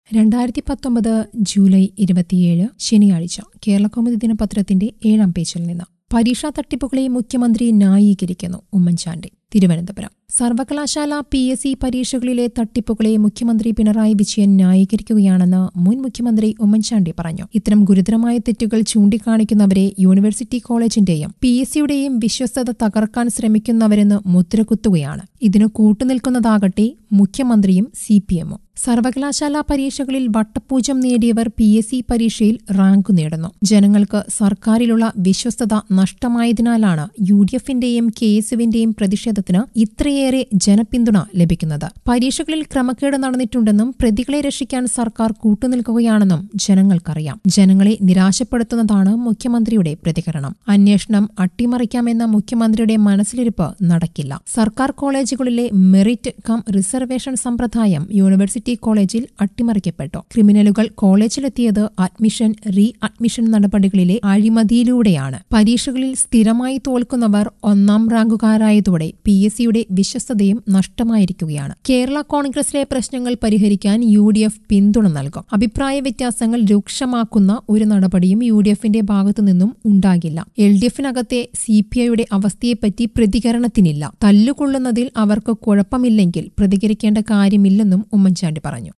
രണ്ടായിരത്തി പത്തൊമ്പത് ജൂലൈ ഇരുപത്തിയേഴ് ശനിയാഴ്ച കേരളകൗമുദി ദിനപത്രത്തിന്റെ ഏഴാം പേജിൽ നിന്ന് പരീക്ഷാ തട്ടിപ്പുകളെ മുഖ്യമന്ത്രി ന്യായീകരിക്കുന്നു ഉമ്മൻചാണ്ടി തിരുവനന്തപുരം സർവകലാശാല പി എസ് സി പരീക്ഷകളിലെ തട്ടിപ്പുകളെ മുഖ്യമന്ത്രി പിണറായി വിജയൻ ന്യായീകരിക്കുകയാണെന്ന് മുൻ മുഖ്യമന്ത്രി ഉമ്മൻചാണ്ടി പറഞ്ഞു ഇത്തരം ഗുരുതരമായ തെറ്റുകൾ ചൂണ്ടിക്കാണിക്കുന്നവരെ യൂണിവേഴ്സിറ്റി കോളേജിന്റെയും പി എസ് സിയുടെയും വിശ്വസ്തത തകർക്കാൻ ശ്രമിക്കുന്നവരെന്ന് മുദ്രകുത്തുകയാണ് ഇതിനു കൂട്ടുനിൽക്കുന്നതാകട്ടെ മുഖ്യമന്ത്രിയും സി പി എമ്മും സർവകലാശാല പരീക്ഷകളിൽ വട്ടപൂജ്യം നേടിയവർ പി എസ് സി പരീക്ഷയിൽ റാങ്ക് നേടുന്നു ജനങ്ങൾക്ക് സർക്കാരിലുള്ള വിശ്വസ്തത നഷ്ടമായതിനാലാണ് യു ഡി എഫിന്റെയും കെ എസ് യുവിന്റെയും പ്രതിഷേധത്തിന് ഇത്രയേറെ ജനപിന്തുണ ലഭിക്കുന്നത് പരീക്ഷകളിൽ ക്രമക്കേട് നടന്നിട്ടുണ്ടെന്നും പ്രതികളെ രക്ഷിക്കാൻ സർക്കാർ കൂട്ടുനിൽക്കുകയാണെന്നും ജനങ്ങൾക്കറിയാം ജനങ്ങളെ നിരാശപ്പെടുത്തുന്നതാണ് മുഖ്യമന്ത്രിയുടെ പ്രതികരണം അന്വേഷണം അട്ടിമറിക്കാമെന്ന മുഖ്യമന്ത്രിയുടെ മനസ്സിലിരിപ്പ് നടക്കില്ല സർക്കാർ കോളേജുകളിലെ മെറിറ്റ് കം റിസർവേഷൻ സമ്പ്രദായം യൂണിവേഴ്സിറ്റി കോളേജിൽ അട്ടിമറിക്കപ്പെട്ടു ക്രിമിനലുകൾ കോളേജിലെത്തിയത് അഡ്മിഷൻ റീ അഡ്മിഷൻ നടപടികളിലെ അഴിമതിയിലൂടെയാണ് പരീക്ഷകളിൽ സ്ഥിരമായി തോൽക്കുന്നവർ ഒന്നാം റാങ്കുകാരായതോടെ പി എസ് സിയുടെ വിശ്വസ്തതയും നഷ്ടമായിരിക്കുകയാണ് കേരള കോൺഗ്രസിലെ പ്രശ്നങ്ങൾ പരിഹരിക്കാൻ യു ഡി എഫ് പിന്തുണ നൽകും അഭിപ്രായ വ്യത്യാസങ്ങൾ രൂക്ഷമാക്കുന്ന ഒരു നടപടിയും യു ഡി എഫിന്റെ ഭാഗത്തുനിന്നും ഉണ്ടാകില്ല എൽ ഡി എഫിനകത്തെ സി പി ഐയുടെ അവസ്ഥയെപ്പറ്റി പ്രതികരണത്തിനില്ല തല്ലുകൊള്ളുന്നതിൽ അവർക്ക് കുഴപ്പമില്ലെങ്കിൽ പ്രതികരിക്കേണ്ട കാര്യമില്ലെന്നും ഉമ്മൻചാണ്ടി പറഞ്ഞു